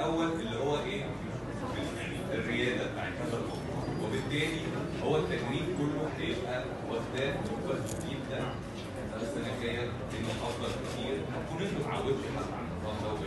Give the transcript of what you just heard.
الاول اللي هو ايه الرياده بتاعت هذا الموضوع وبالتالي هو التدريب كله هيبقى واخداه التدريب ده السنه الجايه انه افضل كتير هتكون انتوا اتعودتوا حتى على النظام ده